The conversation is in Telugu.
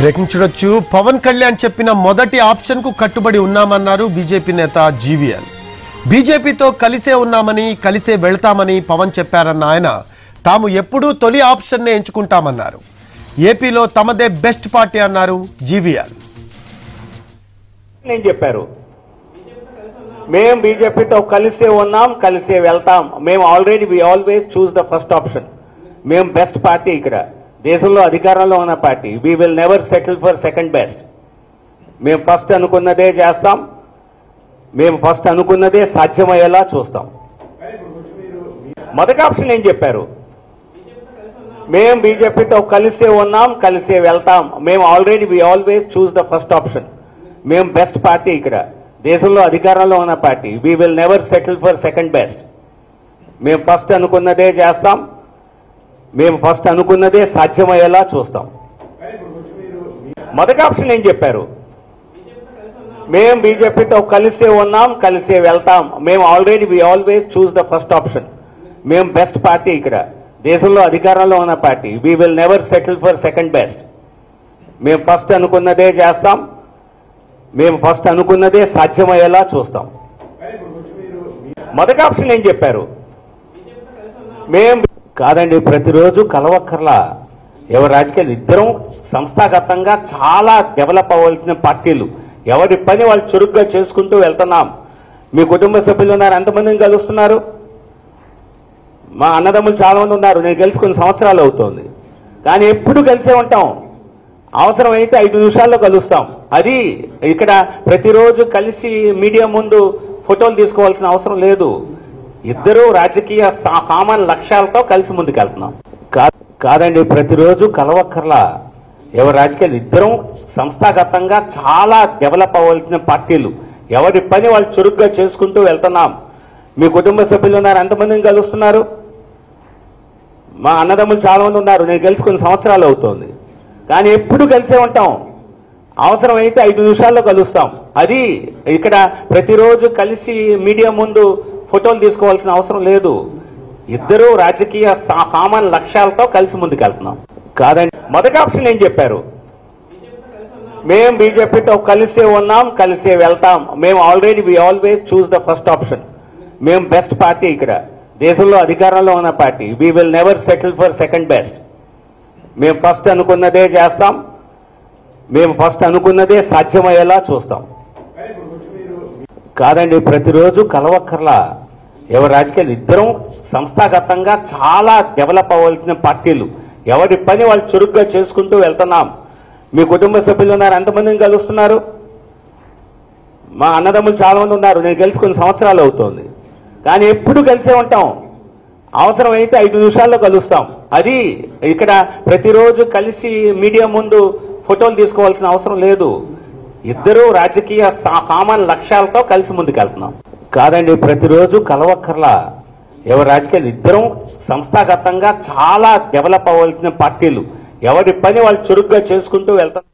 బ్రేకింగ్ చూడొచ్చు పవన్ కళ్యాణ్ చెప్పిన మొదటి ఆప్షన్ కు కట్టుబడి ఉన్నామన్నారు బీజేపీ నేత జీవీఎల్ బీజేపీతో కలిసే ఉన్నామని కలిసే వెళ్తామని పవన్ చెప్పారన్న ఆయన తాము ఎప్పుడూ తొలి ఆప్షన్నే ఎంచుకుంటామన్నారు ఏపీలో తమదే బెస్ట్ పార్టీ అన్నారు జీవీఎల్ నేను చెప్పారు మేము బీజేపీతో కలిసే ఉన్నాం కలిసే వెళ్తాం మేము already we always choose the first option మేము బెస్ట్ పార్టీ ఇక్కడ దేశంలో అధికారంలో ఉన్న party we will never settle for second best మేము ఫస్ట్ అనుకున్నదే చేస్తాం మేము ఫస్ట్ అనుకున్నదే సాధ్యమయ్యేలా చూస్తాం మొదటి ఆప్షన్ ఏం చెప్పారు మేము బీజేపీతో కలిసే ఉన్నాం కలిసే వెళ్తాం మేము already we always choose the first option మేము బెస్ట్ పార్టీ ఇక్కడ దేశంలో అధికారంలో ఉన్న party we will never settle for second best మేము ఫస్ట్ అనుకున్నదే చేస్తాం మేము ఫస్ట్ అనుకున్నదే సాధ్యమయ్యేలా చూస్తాం మొదటి ఆప్షన్ ఏం చెప్పారు మేము బీజేపీతో కలిసే ఉన్నాం కలిసే వెళ్తాం మేము already we always choose the first option మేము బెస్ట్ పార్టీ ఇక్కడ దేశంలో అధికారంలో ఉన్న party we will never settle for second best మేము ఫస్ట్ అనుకున్నదే చేస్తాం మేము ఫస్ట్ అనుకున్నదే సాధ్యమయ్యేలా చూస్తాం మొదటి ఆప్షన్ ఏం చెప్పారు మేం కాదండి ప్రతిరోజు కలవక్కర్లా ఎవరి రాజకీయాలు ఇద్దరం సంస్థాగతంగా చాలా డెవలప్ అవ్వాల్సిన పార్టీలు ఎవరి పని వాళ్ళు చురుగ్గా చేసుకుంటూ వెళ్తున్నాం మీ కుటుంబ సభ్యులు ఉన్నారు ఎంతమందిని కలుస్తున్నారు మా అన్నదమ్ములు చాలా మంది ఉన్నారు నేను కలిసి కొన్ని సంవత్సరాలు అవుతోంది కానీ ఎప్పుడు కలిసే ఉంటాం అవసరమైతే ఐదు నిమిషాల్లో కలుస్తాం అది ఇక్కడ ప్రతిరోజు కలిసి మీడియా ముందు ఫోటోలు తీసుకోవాల్సిన అవసరం లేదు ఇద్దరు రాజకీయ సా- కామన్ లక్ష్యాలతో కలిసి ముందుకెళ్తున్నాం కా- కాదండి ప్రతిరోజు కలవక్కర్లా ఎవరి రాజకీయాలు ఇద్దరం సంస్థాగతంగా చాలా డెవలప్ అవ్వాల్సిన పార్టీలు ఎవరి పని వాళ్ళు చురుగ్గా చేసుకుంటూ వెళ్తున్నాం మీ కుటుంబ సభ్యులు ఉన్నారు ఎంతమందిని కలుస్తున్నారు మా అన్నదమ్ములు చాలా మంది ఉన్నారు నేను కలిసి కొన్ని సంవత్సరాలు అవుతోంది కానీ ఎప్పుడు కలిసే ఉంటాం అవసరమైతే ఐదు నిమిషాల్లో కలుస్తాం అది ఇక్కడ ప్రతిరోజు కలిసి మీడియా ముందు ఫోటోలు తీసుకోవాల్సిన అవసరం లేదు ఇద్దరు రాజకీయ సా- కామన్ లక్ష్యాలతో కలిసి ముందుకెళ్తున్నాం కాదండి మొదటి ఆప్షన్ ఏం చెప్పారు మేము బీజేపీతో కలిసే ఉన్నాం కలిసే వెళ్తాం మేము already we always choose the first option మేము బెస్ట్ పార్టీ ఇక్కడ దేశంలో అధికారంలో ఉన్న party we will never settle for second best మేము ఫస్ట్ అనుకున్నదే చేస్తాం మేము ఫస్ట్ అనుకున్నదే సాధ్యమయ్యేలా చూస్తాం కాదండి ప్రతిరోజు కలవక్కర్లా ఎవరి రాజకీయాలు ఇద్దరం సంస్థాగతంగా చాలా డెవలప్ అవ్వాల్సిన పార్టీలు ఎవరి పని వాళ్ళు చురుగ్గా చేసుకుంటూ వెళ్తున్నాం మీ కుటుంబ సభ్యులు ఉన్నారు ఎంతమందిని కలుస్తున్నారు మా అన్నదమ్ములు చాలా మంది ఉన్నారు నేను కలిసి కొన్ని సంవత్సరాలు అవుతోంది కానీ ఎప్పుడు కలిసే ఉంటాం అవసరమైతే ఐదు నిమిషాల్లో కలుస్తాం అది ఇక్కడ ప్రతిరోజు కలిసి మీడియా ముందు ఫోటోలు తీసుకోవాల్సిన అవసరం లేదు ఇద్దరు రాజకీయ సా- కామన్ లక్ష్యాలతో కలిసి ముందుకెళ్తున్నాం కాదండి ప్రతిరోజు కలవక్కర్లా ఎవరి రాజకీయాలు ఇద్దరం సంస్థాగతంగా చాలా డెవలప్ అవ్వాల్సిన పార్టీలు ఎవరి పని వాళ్ళు చురుగ్గా చేసుకుంటూ వెళ్తాం